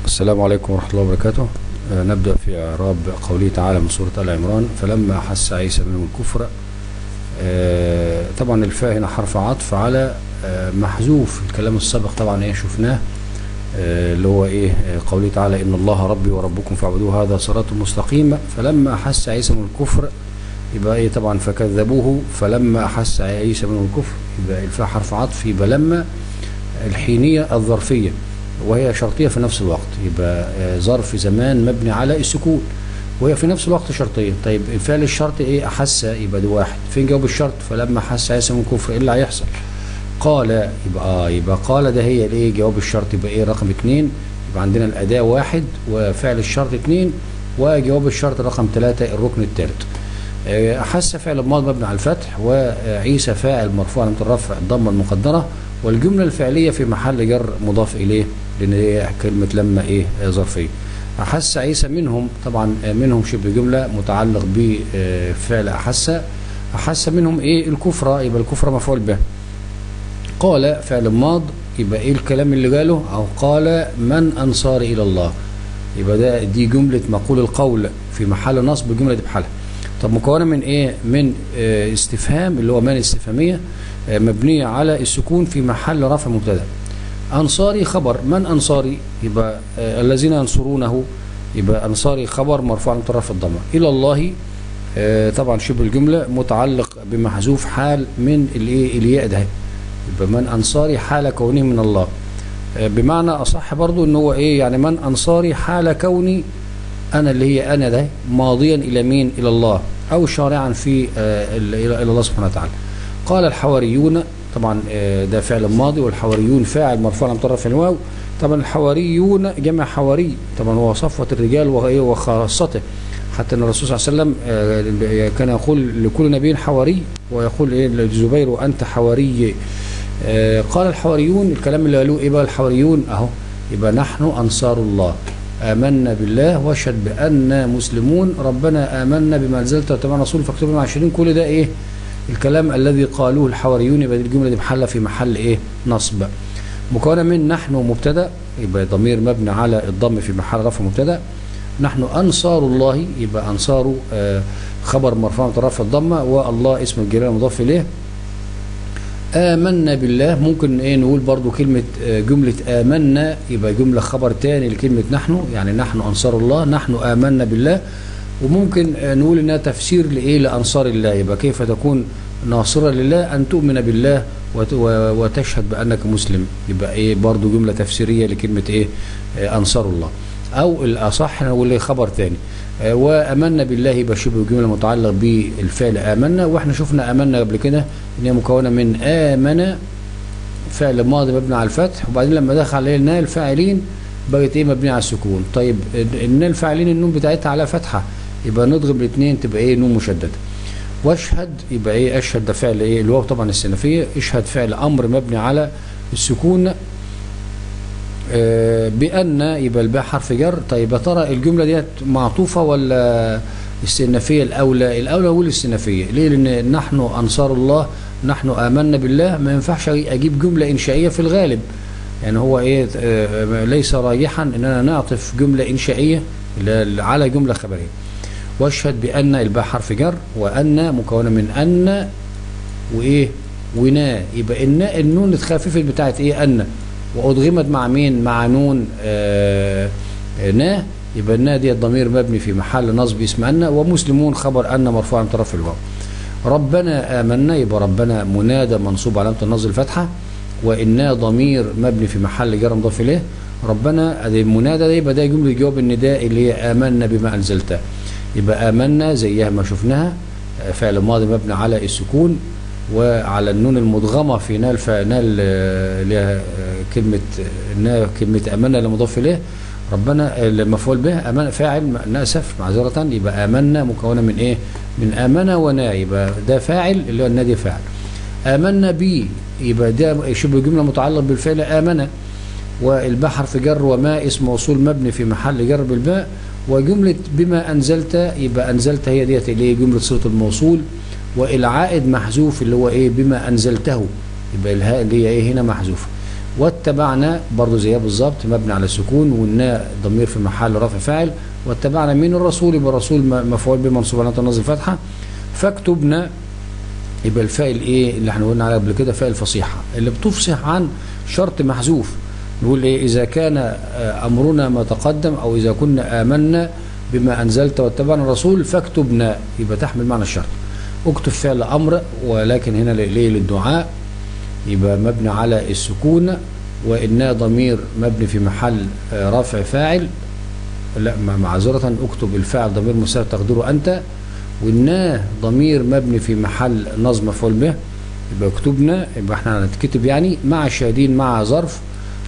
السلام عليكم ورحمة الله وبركاته آه، نبدأ في إعراب قوله تعالى من سورة آل عمران فلما أحس عيسى منهم الكفر آه، طبعا الفاء هنا حرف عطف على آه، محذوف الكلام السابق طبعا ايه شفناه آه، اللي هو ايه آه، قوله تعالى إن الله ربي وربكم فاعبدوه هذا صراط مستقيم فلما أحس عيسى من الكفر يبقى ايه طبعا فكذبوه فلما أحس عيسى منهم الكفر يبقى الفاء حرف عطف يبقى لما الحينية الظرفية وهي شرطية في نفس الوقت يبقى آه، ظرف زمان مبني على السكون وهي في نفس الوقت شرطية طيب الفعل الشرط ايه أحس يبقى ده واحد فين جواب الشرط فلما حس عيسى من كفر ايه اللي هيحصل قال يبقى آه يبقى قال ده هي الايه جواب الشرط يبقى ايه رقم اتنين يبقى عندنا الأداة واحد وفعل الشرط اتنين وجواب الشرط رقم ثلاثة الركن الثالث آه، أحس فعل ماض مبني على الفتح وعيسى فاعل مرفوع علامة الرفع الضمة المقدرة والجملة الفعلية في محل جر مضاف إليه لأن هي كلمة لما إيه آه، ظرفية أحس عيسى منهم طبعا آه، منهم شبه جملة متعلق بفعل أحس أحس منهم إيه الكفرة يبقى الكفرة مفعول به قال فعل ماض يبقى إيه الكلام اللي قاله أو قال من أنصار إلى الله يبقى ده دي جملة مقول القول في محل نصب الجملة دي بحالها طب مكونة من ايه من آه، استفهام اللي هو من استفهامية آه، مبنية على السكون في محل رفع مبتدا أنصاري خبر من أنصاري يبقى آه، الذين ينصرونه يبقى أنصاري خبر مرفوع عن طرف الضمة إلى الله آه، طبعا شبه الجملة متعلق بمحذوف حال من الايه الياء ده يبقى من أنصاري حال كونه من الله آه، بمعنى أصح برضو ان هو ايه يعني من أنصاري حال كوني أنا اللي هي أنا ده ماضيا إلى مين إلى الله أو شارعا في آه، ال- إلى إلى الله سبحانه وتعالى قال الحواريون طبعا آه، ده فعل ماضي والحواريون فاعل مرفوع عن طرف الواو طبعا الحواريون جمع حواري طبعا هو صفوة الرجال وإيه وخاصته حتى ان الرسول صلى الله عليه وسلم آه، كان يقول لكل نبي حواري ويقول ايه للزبير وانت حواري آه، قال الحواريون الكلام اللي قالوه ايه بقى الحواريون اهو يبقى نحن انصار الله آمنا بالله واشهد بأننا مسلمون ربنا آمنا بما أنزلت وتبعنا رسول فاكتبنا مع الشهيدين كل ده إيه الكلام الذي قالوه الحواريون يبقى دي الجملة دي محلة في محل إيه نصب مكونة من نحن مبتدا يبقى ضمير مبني على الضم في محل رفع مبتدا نحن أنصار الله يبقى أنصار آه، خبر مرفوع بطرف الضمة والله اسم الجلال مضاف إليه آمنا بالله ممكن ايه نقول برضو كلمة آه، جملة آمنا يبقى جملة خبر تاني لكلمة نحن يعني نحن أنصار الله نحن آمنا بالله وممكن آه، نقول انها تفسير لإيه لأنصار الله يبقى كيف تكون ناصرة لله أن تؤمن بالله وت- و- وتشهد بأنك مسلم يبقى ايه برضو جملة تفسيرية لكلمة ايه آه، أنصار الله أو الأصح نقول إيه خبر تاني آه، وامنا بالله يبقى شبه جمله متعلق بالفعل امنا واحنا شفنا امنا قبل كده ان هي مكونه من امن فعل ماضي مبني على الفتح وبعدين لما دخل عليه الناء الفاعلين بقت ايه مبنيه على السكون طيب الناء الفاعلين النون بتاعتها على فتحه يبقى نضرب الاثنين تبقى ايه نون مشدده واشهد يبقى ايه اشهد ده فعل ايه الواو طبعا السلفيه اشهد فعل امر مبني على السكون آه، بأن يبقى الباء حرف جر طيب يا ترى الجملة ديت معطوفة ولا استئنافية الأولى الأولى هو الاستئنافية ليه لأن نحن أنصار الله نحن آمنا بالله ما ينفعش أجيب جملة إنشائية في الغالب يعني هو إيه آه، ليس راجحا أننا نعطف جملة إنشائية ل- على جملة خبرية واشهد بأن الباء حرف جر وأن مكونة من أن وايه ونا يبقى النا النون اتخففت بتاعت ايه ان وادغمت مع مين مع نون آه آه، نا يبقى النا دي الضمير مبني في محل نصب اسم ان ومسلمون خبر ان مرفوع من طرف الواو ربنا امنا يبقى ربنا منادى منصوب علامه النصب الفتحه وإنا ضمير مبني في محل جر مضاف اليه ربنا ادي المنادى ده يبقى ده جمله جواب النداء اللي هي امنا بما انزلته يبقى امنا زيها ما شفناها آه، فعل ماضي مبني على السكون وعلى النون المدغمه في نال فنال آه، اللي هي آه، كلمه آه، نا كلمه امنا اللي مضاف اليه ربنا آه، المفعول به امن فاعل انا اسف معذره يبقى امنا مكونه من ايه؟ من امن ونا يبقى ده فاعل اللي هو النادي فاعل امنا بي يبقى ده شبه جمله متعلق بالفعل امن والباء حرف جر وما اسم موصول مبني في محل جر بالباء وجملة بما أنزلت يبقى أنزلت هي ديت اللي هي جملة صلة الموصول والعائد محذوف اللي هو إيه بما أنزلته يبقى الهاء اللي هي إيه هنا محذوفة واتبعنا برضه زيها بالظبط مبني على السكون والناء ضمير في محل رفع فاعل واتبعنا من الرسول يبقى الرسول م- مفعول به منصوب على النصب الفتحه فاكتبنا يبقى الفاء الايه اللي احنا قلنا عليه قبل كده فاء الفصيحه اللي بتفصح عن شرط محذوف نقول ايه اذا كان آه، امرنا ما تقدم او اذا كنا امنا بما انزلت واتبعنا الرسول فاكتبنا يبقى تحمل معنى الشرط اكتب فعل امر ولكن هنا ليه للدعاء يبقى مبني على السكون وإنها ضمير مبني في محل آه، رفع فاعل لا ما- معذرة اكتب الفاعل ضمير مستتر تقديره أنت وإنها ضمير مبني في محل نصب مفعول به يبقى اكتبنا يبقى احنا هنتكتب يعني مع الشاهدين مع ظرف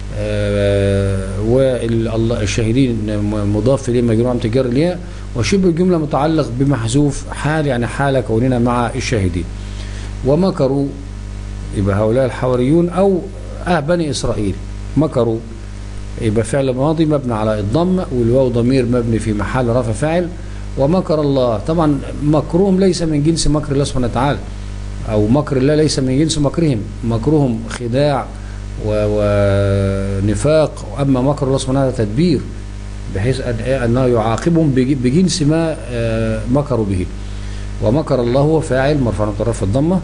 والشاهدين مضاف إليه مجرور عن تجار الياء وشبه الجملة متعلق بمحذوف حال يعني حال كوننا مع الشاهدين ومكروا يبقى هؤلاء الحواريون أو أه بني إسرائيل مكروا يبقى فعل ماضي مبني على الضم والواو ضمير مبني في محل رفع فاعل ومكر الله طبعا مكرهم ليس من جنس مكر الله سبحانه وتعالى أو مكر الله ليس من جنس مكرهم مكرهم خداع و- ونفاق أما مكر الله سبحانه وتعالى تدبير بحيث أن أنه يعاقبهم بج- بجنس ما آه، مكروا به ومكر الله هو فاعل مرفوع من طرف الضمه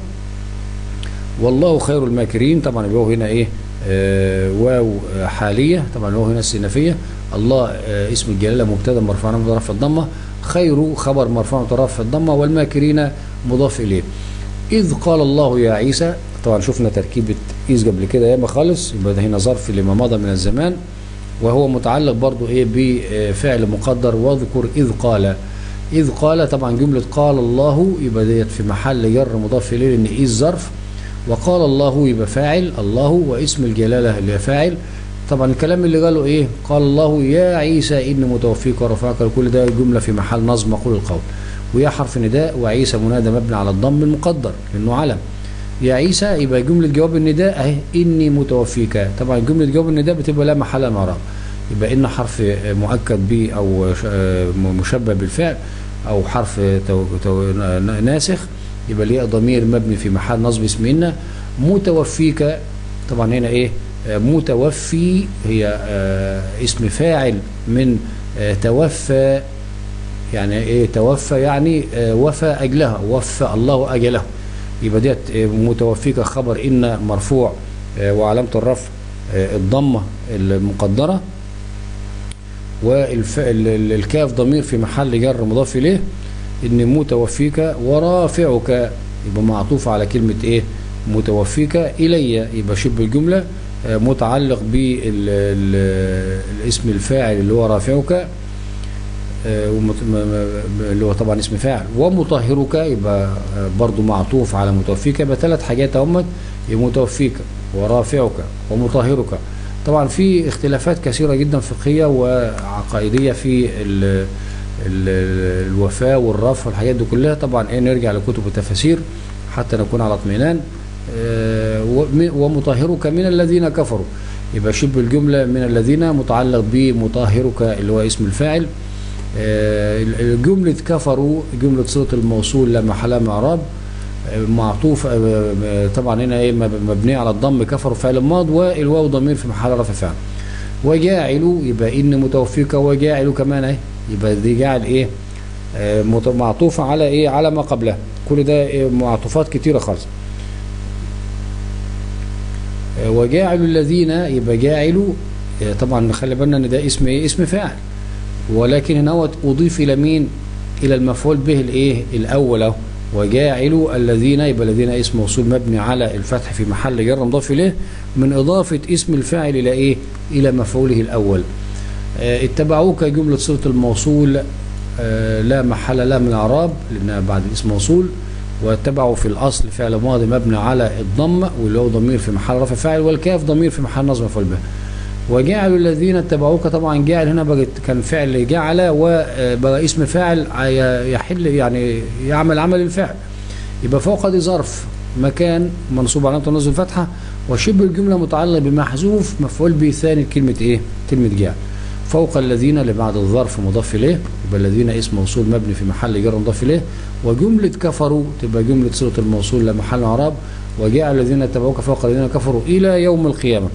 والله خير الماكرين طبعا الواو هنا ايه آه واو آه، حاليه طبعا الواو هنا السنفيه الله آه اسم الجلاله مبتدا مرفوع من طرف الضمه خير خبر مرفوع من طرف الضمه والماكرين مضاف اليه اذ قال الله يا عيسى طبعا شفنا تركيبه اذ قبل كده ياما خالص يبقى ده هنا ظرف لما مضى من الزمان وهو متعلق برضو ايه بفعل مقدر واذكر اذ قال اذ قال طبعا جمله قال الله يبقى ديت في محل جر مضاف اليه لان اذ ظرف وقال الله يبقى فاعل الله واسم الجلاله اللي هي فاعل طبعا الكلام اللي قاله ايه قال الله يا عيسى اني متوفيك ورفعك كل ده جمله في محل نصب مقول القول ويا حرف نداء وعيسى منادى مبني على الضم المقدر لانه علم يا عيسى يبقى جمله جواب النداء اهي اني متوفيك طبعا جمله جواب النداء بتبقى لا محل من اعراب يبقى ان حرف مؤكد به او ش- مشبه بالفعل او حرف تو تو ناسخ يبقى الياء ضمير مبني في محل نصب اسم ان متوفيك طبعا هنا ايه آه، متوفي هي آه، اسم فاعل من آه، توفى يعني ايه توفى يعني آه، وفى اجلها وفى الله اجله يبقى ديت آه، متوفيك خبر ان مرفوع آه، وعلامه الرفع آه، الضمه المقدره والكاف ضمير في محل جر مضاف اليه ان متوفيك ورافعك يبقى معطوف على كلمه ايه متوفيك الي يبقى شبه الجمله آه، متعلق بالاسم الفاعل اللي هو رافعك آه، ومت- م- م- اللي هو طبعا اسم فاعل ومطهرك يبقى آه، برضو معطوف على متوفيك يبقى ثلاث حاجات اهمت يبقى متوفيك ورافعك ومطهرك طبعا في اختلافات كثيرة جدا فقهية وعقائدية في ال ال الوفاة والرفع والحاجات دي كلها طبعا ايه نرجع لكتب التفاسير حتى نكون على اطمئنان آه، وم- ومطهرك من الذين كفروا يبقى شبه الجملة من الذين متعلق بمطهرك اللي هو اسم الفاعل آه، جملة كفروا جملة صلة الموصول لا محل من اعراب آه، معطوف آه، آه، طبعا هنا ايه مب- مبنية على الضم كفروا فعل ماض والواو ضمير في محل رفع فعل وجاعل يبقى ان متوفيك وجاعل كمان اهي يبقى دي جاعل ايه آه، مت- معطوفة على ايه على ما قبلها كل ده إيه معطوفات كتيرة خالص آه، وجاعل الذين يبقى جاعل آه، طبعا خلي بالنا ان ده اسم ايه اسم فاعل ولكن هنا هو اضيف الى مين الى المفعول به الايه الاول اهو وجاعل الذين يبقى الذين اسم موصول مبني على الفتح في محل جر مضاف اليه من اضافه اسم الفاعل الى ايه الى مفعوله الاول آه، اتبعوك جمله صله الموصول آه، لا محل لها من اعراب لانها بعد الاسم موصول واتبعوا في الاصل فعل ماضي مبني على الضم واللي هو ضمير في محل رفع فاعل والكاف ضمير في محل نصب مفعول به وجعلوا الذين اتبعوك طبعا جعل هنا بقت كان فعل جعل وبقى اسم فاعل ي- يحل يعني يعمل عمل الفعل يبقى فوق دي ظرف مكان منصوب علامه النصب الفتحه وشبه الجمله متعلق بمحذوف مفعول به ثاني كلمه ايه كلمه جعل فوق الذين اللي بعد الظرف مضاف اليه يبقى الذين اسم موصول مبني في محل جر مضاف اليه وجمله كفروا تبقى جمله صله الموصول لا محل اعراب وجعل الذين اتبعوك فوق الذين كفروا الى يوم القيامه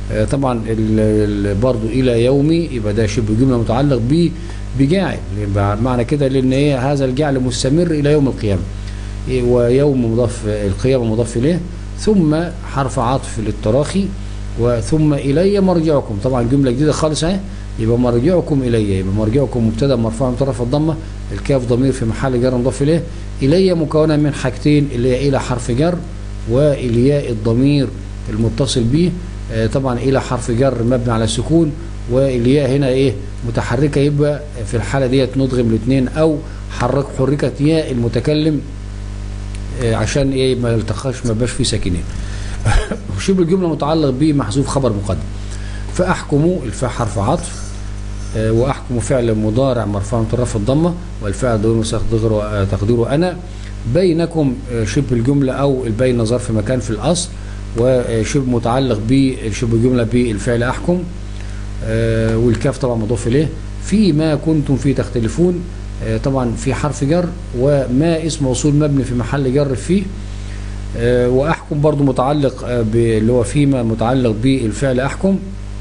آه، طبعا ال- ال- برضو الى يومي يبقى ده شبه جمله متعلق ب بجاعل يبقى معنى كده لان ايه هذا الجعل مستمر الى يوم القيامه إيه، ويوم مضاف القيامه مضاف اليه ثم حرف عطف للتراخي وثم الي مرجعكم طبعا جمله جديده خالص اهي يبقى مرجعكم الي يبقى مرجعكم مبتدا مرفوع من طرف الضمه الكاف ضمير في محل جر مضاف اليه الي مكونه من حاجتين اللي هي الى حرف جر والياء الضمير المتصل به آه، طبعا الى حرف جر مبني على السكون والياء هنا ايه متحركه يبقى في الحاله ديت ندغم الاثنين او حرك حركت ياء المتكلم آه، عشان ايه ما يلتقاش ما يبقاش فيه ساكنين وشبه الجمله متعلق به محذوف خبر مقدم فاحكموا الفاء حرف عطف آه، واحكم فعل مضارع مرفوع من طرف الضمه والفعل ضمير مستقدر آه، تقديره انا بينكم آه، شبه الجمله او البين ظرف مكان في الاصل وشبه متعلق بشبه الجمله بالفعل احكم آه، والكاف طبعا مضاف اليه فيما كنتم فيه تختلفون آه، طبعا في حرف جر وما اسم موصول مبني في محل جر فيه آه، واحكم برضو متعلق آه، ب- اللي هو فيما متعلق بالفعل احكم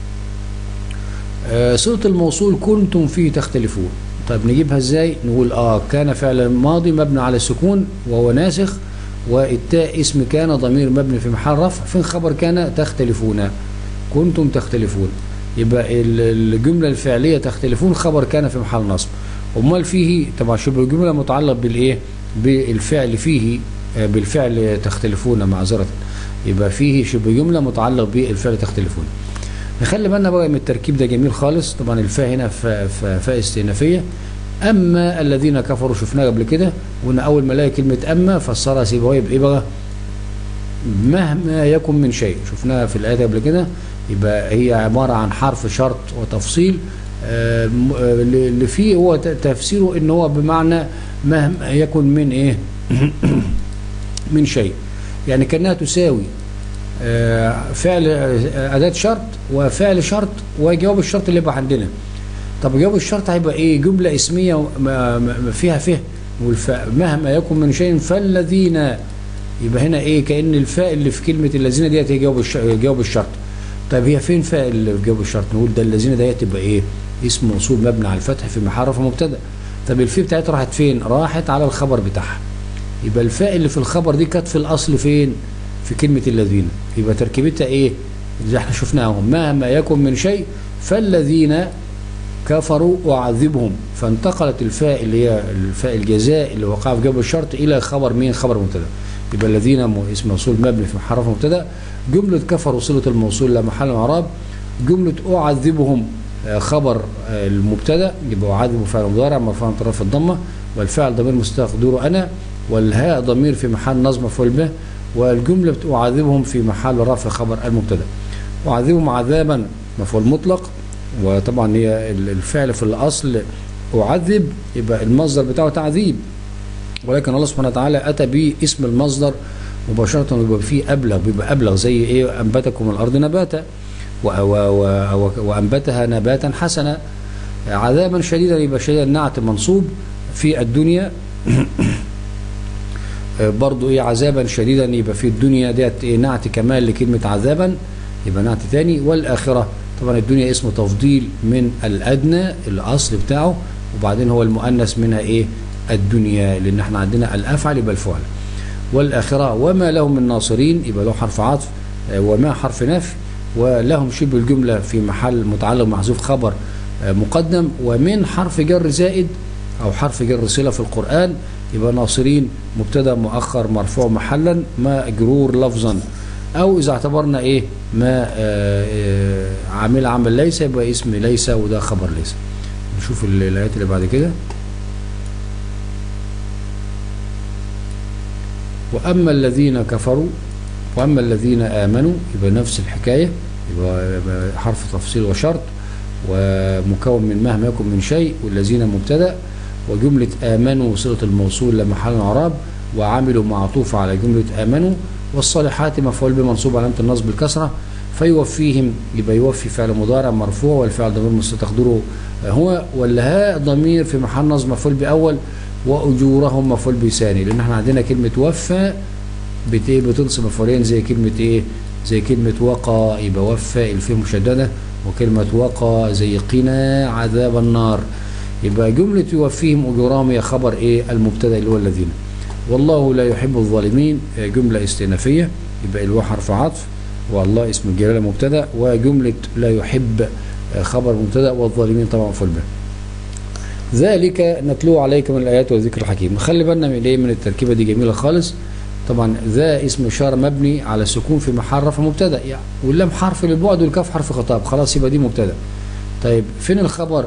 آه، صيغه الموصول كنتم فيه تختلفون طيب نجيبها ازاي نقول اه كان فعل ماضي مبني على السكون وهو ناسخ والتاء اسم كان ضمير مبني في محل رفع فين خبر كان تختلفون كنتم تختلفون يبقى ال- الجمله الفعليه تختلفون خبر كان في محل نصب امال فيه طبعا شبه الجمله متعلق بالايه بالفعل فيه آه، بالفعل تختلفون معذره يبقى فيه شبه جمله متعلق بالفعل تختلفون نخلي بالنا بقى من التركيب ده جميل خالص طبعا الفاء هنا فاء فاء فاء استئنافيه اما الذين كفروا شفناها قبل كده وان اول ما الاقي كلمه اما فسرها سيبويه بايه بقى مهما يكن من شيء شفناها في الايه قبل كده يبقى هي عباره عن حرف شرط وتفصيل آه، م- آه، اللي فيه هو ت- تفسيره ان هو بمعنى مهما يكن من ايه من شيء يعني كانها تساوي آه، فعل آه، اداه شرط وفعل شرط وجواب الشرط اللي يبقى عندنا طب جواب الشرط هيبقى ايه جمله اسميه ما- ما- فيها فهم والفاء مهما يكن من شيء فالذين يبقى هنا ايه كان الفاء اللي في كلمه الذين ديت هي جواب الش- جواب الشرط طيب هي فين فاء اللي في جواب الشرط نقول ده الذين ديت تبقى ايه اسم موصول مبني على الفتح في محل رفع مبتدا طب الفي بتاعتها راحت فين راحت على الخبر بتاعها يبقى الفاء اللي في الخبر دي كانت في الاصل فين في كلمه الذين يبقى تركيبتها ايه زي احنا شفناهم مهما يكن من شيء فالذين كفروا أعذبهم فانتقلت الفاء اللي هي الفاء الجزاء اللي وقع في جواب الشرط إلى خبر مين خبر مبتدا يبقى الذين م- اسم موصول مبني في حرف مبتدا جملة كفروا صلة الموصول لا محل من اعراب جملة أعذبهم آه، خبر آه، المبتدا يبقى أعذب فعل مضارع مرفوع من طرف الضمة والفعل ضمير مستقدره أنا والهاء ضمير في محل نصب مفعول به والجملة أعذبهم في محل رفع خبر المبتدا أعذبهم عذابا مفعول مطلق وطبعا هي ال- الفعل في الاصل اعذب يبقى المصدر بتاعه تعذيب ولكن الله سبحانه وتعالى اتى باسم المصدر مباشره ويبقى فيه ابلغ بيبقى ابلغ زي ايه انبتكم الارض نباتا و- و- و- وانبتها نباتا حسنا عذابا شديدا يبقى شديدا نعت منصوب في الدنيا برضو ايه عذابا شديدا يبقى في الدنيا ديت ايه نعت كمال لكلمه عذابا يبقى نعت تاني والاخره طبعا الدنيا اسم تفضيل من الادنى الاصل بتاعه وبعدين هو المؤنث منها ايه الدنيا لان احنا عندنا الافعل يبقى الفعل والاخره وما لهم من ناصرين يبقى له حرف عطف آه، وما حرف نفي ولهم شبه الجمله في محل متعلق محذوف خبر آه، مقدم ومن حرف جر زائد او حرف جر صله في القران يبقى ناصرين مبتدا مؤخر مرفوع محلا مجرور لفظا او اذا اعتبرنا ايه ما آه، آه، عامل عمل ليس يبقى اسم ليس وده خبر ليس نشوف ال- الايات اللي بعد كده واما الذين كفروا واما الذين امنوا يبقى نفس الحكايه يبقى يبقى حرف تفصيل وشرط ومكون من مهما يكن من شيء والذين مبتدا وجمله امنوا صله الموصول لا محل من اعراب وعملوا معطوف على جمله امنوا والصالحات مفعول بمنصوب علامه النصب بالكسره فيوفيهم يبقى يوفي فعل مضارع مرفوع والفعل ضمير مستقدره هو والهاء ضمير في محل نصب مفعول باول واجورهم مفعول بثاني لان احنا عندنا كلمه وفى بت- بتنصب مفعولين زي كلمه ايه زي كلمة وقى يبقى وفى الفيه مشددة وكلمة وقى زي قنا عذاب النار يبقى جملة يوفيهم أجورهم هي خبر إيه المبتدأ اللي هو الذين والله لا يحب الظالمين آه، جملة استئنافية يبقى الواو حرف عطف والله اسم الجلالة مبتدأ وجملة لا يحب آه، خبر مبتدأ والظالمين طبعا مفعول به ذلك نتلو عليك من الآيات والذكر الحكيم نخلي بالنا من ايه من التركيبة دي جميلة خالص طبعا ذا اسم إشارة مبني على السكون في محل رفع مبتدأ يعني واللام حرف للبعد والكاف حرف خطاب خلاص يبقى دي مبتدأ طيب فين الخبر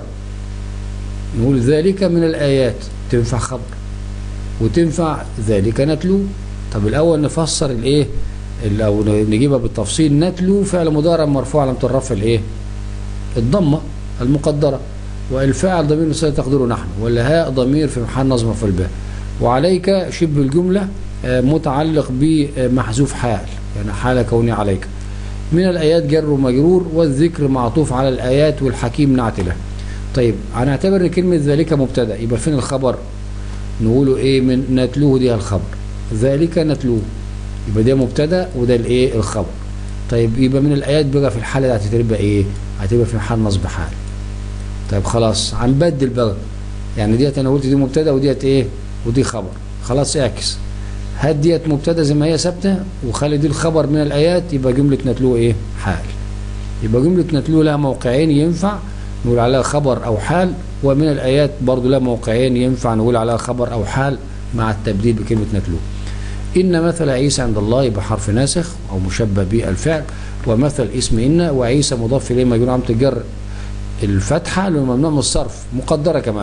نقول ذلك من الآيات تنفع خبر وتنفع ذلك نتلو طب الأول نفسر الايه ال- أو نجيبها بالتفصيل نتلو فعل مضارع مرفوع علامة الرفع الايه الضمة المقدرة والفاعل ضمير مستتر تقديره نحن والهاء ضمير في محل نصب مفعول به وعليك شبه الجملة آه، متعلق بمحذوف حال يعني حال كوني عليك من الآيات جر ومجرور والذكر معطوف على الآيات والحكيم نعت له طيب هنعتبر ان كلمة ذلك مبتدأ يبقى فين الخبر نقوله ايه من نتلوه دي الخبر ذلك نتلوه يبقى ده مبتدأ وده الايه الخبر طيب يبقى من الآيات بقى في الحالة دي هتبقى ايه هتبقى في محل نصب حال طيب خلاص هنبدل بقى يعني ديت انا قلت دي مبتدا وديت ايه ودي خبر خلاص اعكس هات ديت مبتدا زي ما هي ثابته وخلي دي الخبر من الايات يبقى جمله نتلو ايه حال يبقى جمله نتلو لها موقعين ينفع نقول عليها خبر او حال ومن الايات برضو لها موقعين ينفع نقول عليها خبر او حال مع التبديل بكلمه نتلو إن مثل عيسى عند الله يبقى حرف ناسخ أو مشبه بالفعل ومثل اسم إن وعيسى مضاف إليه مجرور عم تجر الفتحة لأنه ممنوع من الصرف مقدرة كمان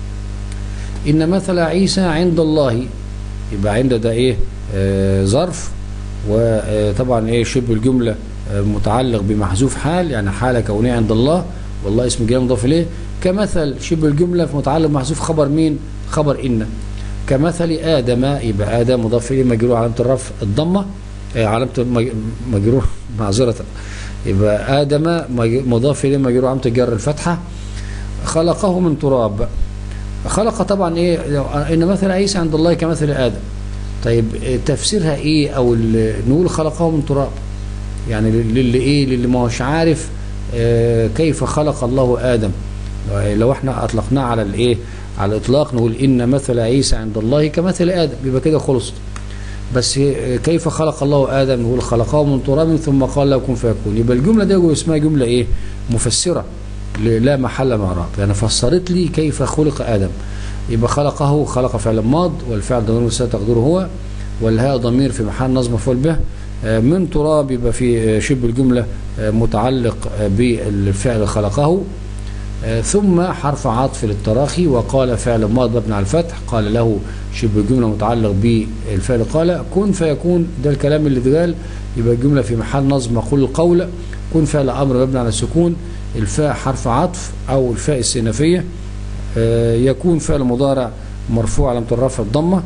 إن مثل عيسى عند الله يبقى عند ده إيه آه ظرف وطبعا إيه شبه الجملة آه متعلق بمحذوف حال يعني حالة كونية عند الله والله اسم الجلال مضاف إليه كمثل شبه الجملة في متعلق بمحذوف خبر مين خبر إن كمثل آدم يبقى آدم مضاف إليه مجرور علامة الرفع الضمة آه علامة المج- مجرور معذرة يبقى آدم مج- مضاف إليه مجرور علامة الجر الفتحة خلقه من تراب خلق طبعا إيه إن مثل عيسى عند الله كمثل آدم طيب آه، تفسيرها إيه أو ال- نقول خلقه من تراب يعني للي إيه للي ما هوش عارف آه، كيف خلق الله آدم لو احنا أطلقناه على الإيه على الإطلاق نقول إن مثل عيسى عند الله كمثل آدم يبقى كده خلصت بس كيف خلق الله آدم نقول خلقه من تراب ثم قال له كن فيكون يبقى الجملة دي اسمها جملة إيه مفسرة ل- لا محل من اعراب يعني فسرت لي كيف خلق آدم يبقى خلقه خلق فعل ماض والفعل ضمير مستتر تقديره هو والهاء ضمير في محل نصب مفعول به آه، من تراب يبقى في آه، شبه الجملة آه، متعلق آه، بالفعل خلقه آه، ثم حرف عطف للتراخي وقال فعل ماض مبني على الفتح قال له شبه الجملة متعلق بالفعل قال كن فيكون ده الكلام اللي اتقال يبقى الجملة في محل نصب مقول القول كن فعل أمر مبني على السكون الفاء حرف عطف أو الفاء السينفية آه، يكون فعل مضارع مرفوع علامة الرفع الضمة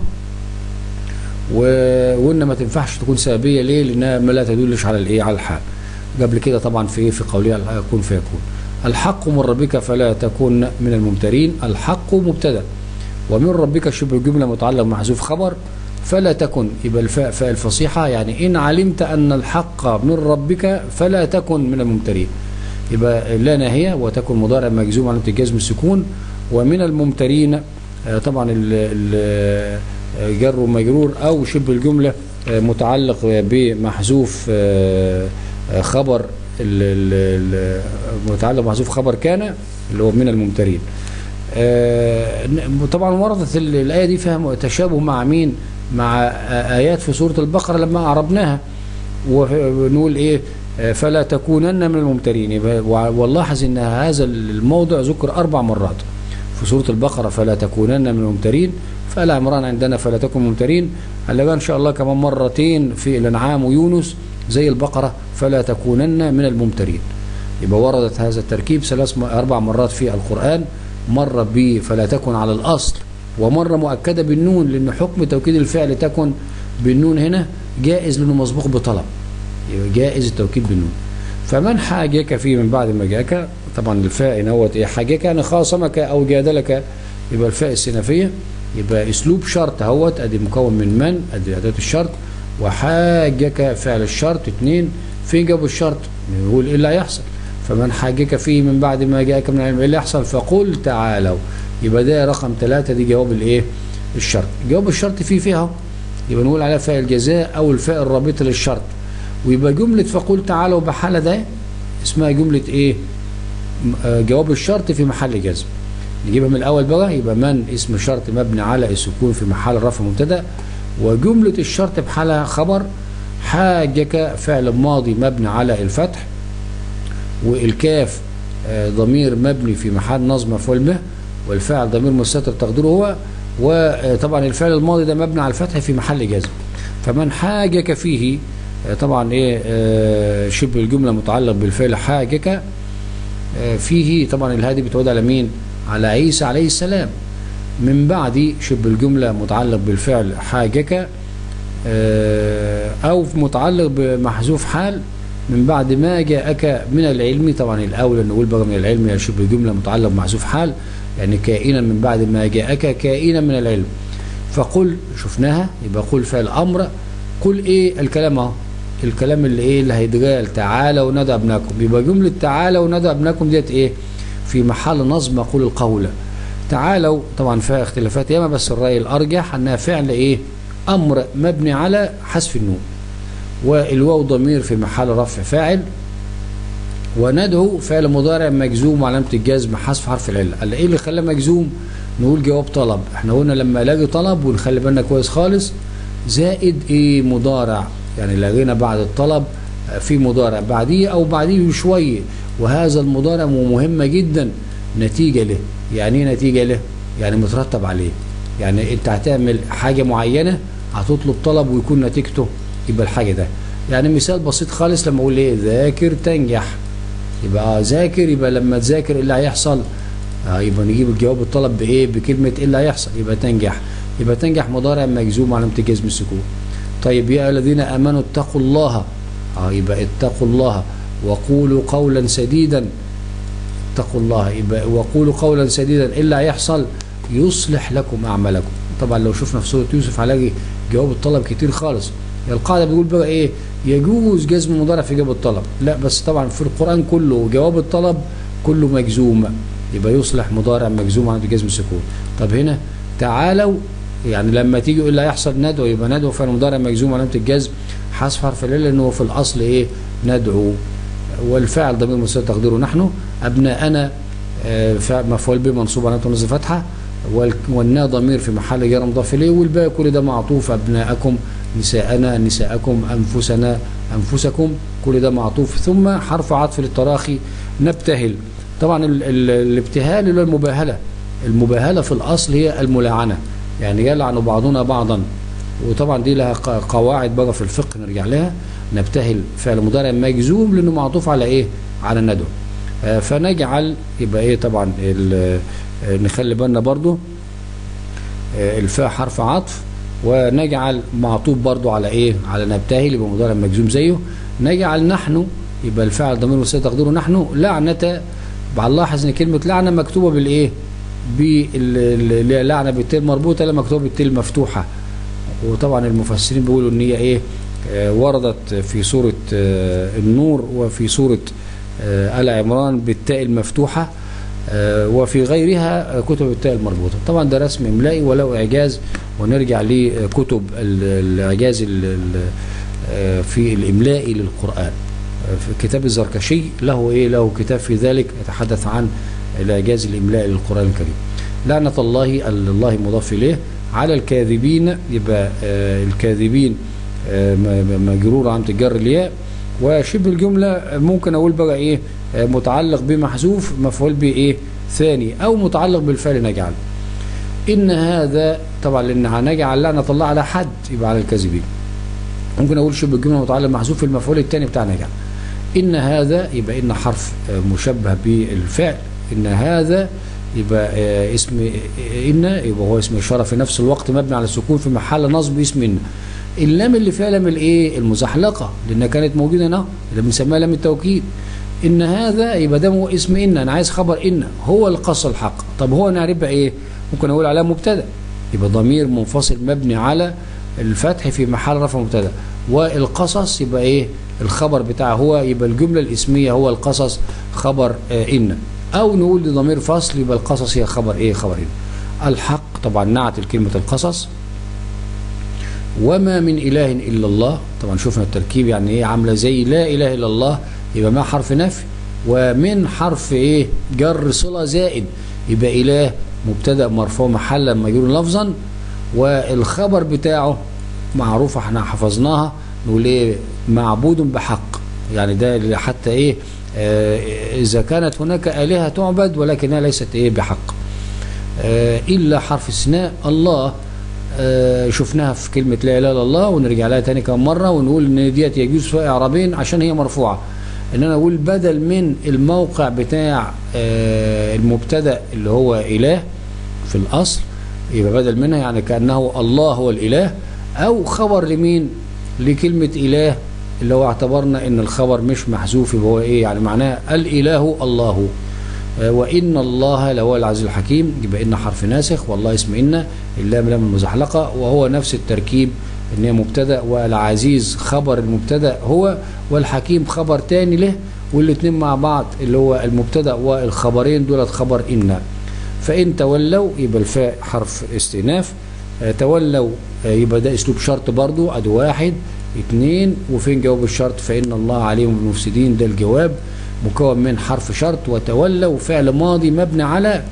و- وإن ما تنفعش تكون سببية ليه لأنها ما لا تدلش على الإيه على الحال قبل كده طبعا في إيه في قولها كن فيكون الحق من ربك فلا تكن من الممترين الحق مبتدا ومن ربك شبه الجملة متعلق محذوف خبر فلا تكن يبقى الفاء فاء الفصيحة يعني إن علمت أن الحق من ربك فلا تكن من الممترين يبقى لا ناهية وتكن مضارع مجزوم على الجزم السكون ومن الممترين آه، طبعا ال- ال- آه، جر ومجرور أو شبه الجملة آه، متعلق بمحذوف آه، آه، خبر ال- ال- ال- متعلق بمحذوف خبر كان اللي هو من الممترين آه، طبعا وردت ال- الآية دي فيها تشابه مع مين مع آه، آيات في سورة البقرة لما أعربناها ونقول إيه آه، فلا تكونن من الممترين يبقى- وع- ونلاحظ أن هذا الموضع ذكر أربع مرات في سورة البقرة فلا تكونن من الممترين فآل عمران عندنا فلا تكن ممترين هنلاقيها إن شاء الله كمان مرتين في الأنعام ويونس زي البقرة فلا تكونن من الممترين يبقى وردت هذا التركيب ثلاث م- أربع مرات في القرآن مرة ب فلا تكن على الأصل ومرة مؤكدة بالنون لأن حكم توكيد الفعل تكن بالنون هنا جائز لأنه مسبوق بطلب يبقى جائز التوكيد بالنون فمن حاجك فيه من بعد ما جاءك طبعا الفاء نوت ايه حاجك يعني خاصمك او جادلك يبقى الفاء السنفيه يبقى اسلوب شرط اهوت ادي مكون من من ادي اداه الشرط وحاجك فعل الشرط اثنين فين جواب الشرط يقول ايه اللي هيحصل فمن حاجك فيه من بعد ما جاءك من العلم ايه اللي يحصل فقل تعالوا يبقى ده رقم ثلاثة دي جواب الايه الشرط جواب الشرط فيه فيها يبقى نقول عليها فاء الجزاء او الفاء الرابطه للشرط ويبقى جمله فقل تعالوا بحاله ده اسمها جمله ايه جواب الشرط في محل جزم نجيبها من الاول بقى يبقى من اسم شرط مبني على السكون في محل رفع مبتدا وجمله الشرط بحالها خبر حاجك فعل ماضي مبني على الفتح والكاف ضمير مبني في محل نصب مفعول به والفاعل ضمير مستتر تقديره هو وطبعا الفعل الماضي ده مبني على الفتح في محل جزم فمن حاجك فيه طبعا ايه شبه الجمله متعلق بالفعل حاجك فيه طبعا الهادي بتعود على مين على عيسى عليه السلام من بعد شبه الجمله متعلق بالفعل حاجك او متعلق بمحذوف حال من بعد ما جاءك من العلم طبعا الاولى نقول بقى من العلم يا شبه الجمله متعلق بمحذوف حال يعني كائنا من بعد ما جاءك كائنا من العلم فقل شفناها يبقى قل فعل امر قل ايه الكلام اهو الكلام اللي ايه اللي هيتقال تعالوا ندعو ابناكم يبقى جمله تعالوا ندعو ابناكم ديت ايه في محل نصب مقول القول تعالوا طبعا فيها اختلافات ياما بس الراي الارجح انها فعل ايه امر مبني على حذف النون والواو ضمير في محل رفع فاعل وندعو فعل مضارع مجزوم وعلامه الجزم حذف حرف العله قال ايه اللي خلاه مجزوم نقول جواب طلب احنا قلنا لما الاقي طلب ونخلي بالنا كويس خالص زائد ايه مضارع يعني لقينا بعد الطلب في مضارع بعديه او بعديه بشويه وهذا المضارع مهمه جدا نتيجه له يعني ايه نتيجه له يعني مترتب عليه يعني انت هتعمل حاجه معينه هتطلب طلب ويكون نتيجته يبقى الحاجه ده يعني مثال بسيط خالص لما اقول ايه ذاكر تنجح يبقى ذاكر يبقى لما تذاكر ايه اللي هيحصل آه يبقى نجيب الجواب الطلب بايه بكلمه ايه اللي هيحصل يبقى تنجح يبقى تنجح مضارع مجزوم علامه الجزم السكون طيب يا الذين امنوا اتقوا الله اه يبقى اتقوا الله وقولوا قولا سديدا اتقوا الله يبقى وقولوا قولا سديدا ايه اللي هيحصل يصلح لكم اعمالكم طبعا لو شفنا في سوره يوسف هنلاقي جواب الطلب كتير خالص القاعده بيقول بقى ايه يجوز جزم مضارع في جواب الطلب لا بس طبعا في القران كله جواب الطلب كله مجزوم يبقى يصلح مضارع مجزوم عند جزم السكون طب هنا تعالوا يعني لما تيجي اللي هيحصل ندعو يبقى ندعو فعل مضارع مجزوم علامه الجزم حذف حرف العله لانه في الاصل ايه ندعو والفاعل ضمير مستتر تقديره نحن ابناءنا مفعول به منصوب علامه نصب فتحه والنا ضمير في محل جر مضاف اليه والباقي كل ده معطوف ابناءكم نساءنا نساءكم انفسنا انفسكم كل ده معطوف ثم حرف عطف للتراخي نبتهل طبعا ال ال الابتهال اللي هو المباهله المباهله في الاصل هي الملاعنه يعني يلعن بعضنا بعضا وطبعا دي لها قواعد بقى في الفقه نرجع لها نبتهل فعل مضارع مجزوم لانه معطوف على ايه على الندو آه فنجعل يبقى ايه طبعا نخلي بالنا برضو آه الفاء حرف عطف ونجعل معطوف برضو على ايه على نبتهل يبقى مضارع مجزوم زيه نجعل نحن يبقى الفاعل ضمير مستتر تقديره نحن لعنة هنلاحظ ان كلمة لعنة مكتوبة بالايه اللي لعنة بالتاء مربوطة لا مكتوبة بالتاء مفتوحة وطبعا المفسرين بيقولوا ان هي ايه آه وردت في سورة آه النور وفي سورة آه آل عمران بالتاء المفتوحة وفي غيرها كتب التاء المربوطة طبعا ده رسم إملائي ولو إعجاز ونرجع لكتب الإعجاز في الإملائي للقرآن في كتاب الزركشي له إيه له كتاب في ذلك يتحدث عن الإعجاز الإملائي للقرآن الكريم لعنة الله الله مضاف إليه على الكاذبين يبقى الكاذبين مجرور عن تجار الياء وشبه الجملة ممكن أقول بقى إيه متعلق بمحذوف مفعول به إيه ثاني أو متعلق بالفعل نجعل إن هذا طبعا لأن هنجعل لعنة الله على حد يبقى على الكاذبين ممكن أقول شبه الجملة متعلق محذوف في المفعول الثاني بتاع نجعل إن هذا يبقى إن حرف مشبه بالفعل إن هذا يبقى اسم إن يبقى هو اسم إشارة في نفس الوقت مبني على السكون في محل نصب اسم إن اللام اللي فيها لام الايه المزحلقه لانها كانت موجوده هنا اللي بنسميها لام التوكيد ان هذا يبقى ده اسم ان انا عايز خبر ان هو القص الحق طب هو نعرفها ايه ممكن اقول عليها مبتدا يبقى ضمير منفصل مبني على الفتح في محل رفع مبتدا والقصص يبقى ايه الخبر بتاعه هو يبقى الجملة الاسمية هو القصص خبر آه إن أو نقول لضمير فصل يبقى القصص هي خبر إيه خبر إن الحق طبعا نعت الكلمة القصص وما من إله إلا الله طبعا شفنا التركيب يعني إيه عاملة زي لا إله إلا الله يبقى ما حرف نفي ومن حرف إيه جر صلة زائد يبقى إله مبتدأ مرفوع محلا مجرور لفظا والخبر بتاعه معروف احنا حفظناها نقول ايه معبود بحق يعني ده اللي حتى ايه آه اذا كانت هناك الهه تعبد ولكنها ليست ايه بحق آه الا حرف استثناء الله آه شفناها في كلمه لا اله الا الله ونرجع لها تاني كم مره ونقول ان ديت يجوز فيها اعرابين عشان هي مرفوعه ان انا اقول بدل من الموقع بتاع آه المبتدا اللي هو اله في الاصل يبقى بدل منها يعني كانه الله هو الاله او خبر لمين لكلمه اله اللي هو اعتبرنا ان الخبر مش محذوف يبقى هو ايه يعني معناه الاله الله آه وان الله لهو العزيز الحكيم يبقى ان حرف ناسخ والله اسم ان اللام لام المزحلقه وهو نفس التركيب ان هي مبتدا والعزيز خبر المبتدا هو والحكيم خبر تاني له والاثنين مع بعض اللي هو المبتدا والخبرين دولت خبر ان فان تولوا يبقى الفاء حرف استئناف آه تولوا آه يبقى ده اسلوب شرط برضو ادي واحد اثنين وفين جواب الشرط فان الله عليم بالمفسدين ده الجواب مكون من حرف شرط وتولوا فعل ماضي مبني على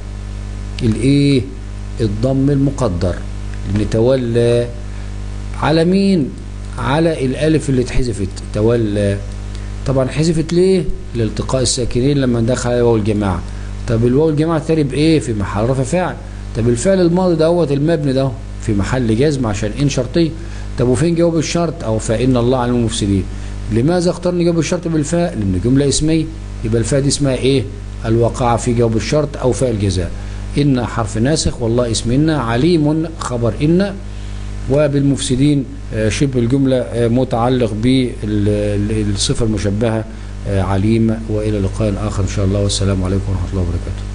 الايه الضم المقدر ان تولى على مين على الالف اللي اتحذفت تولى طبعا حذفت ليه لالتقاء الساكنين لما دخل على واو الجماعه طب الواو الجماعه تاني بايه في محل رفع فاعل طب الفعل الماضي دوت المبني ده في محل جزم عشان ان شرطيه طب وفين جواب الشرط او فان الله على المفسدين لماذا اخترنا جواب الشرط بالفاء لان جمله اسميه يبقى الفاء دي اسمها ايه الواقعه في جواب الشرط او فاء الجزاء ان حرف ناسخ والله اسم ان عليم خبر ان وبالمفسدين شبه الجملة متعلق بالصفة المشبهة عليم وإلى لقاء آخر إن شاء الله والسلام عليكم ورحمة الله وبركاته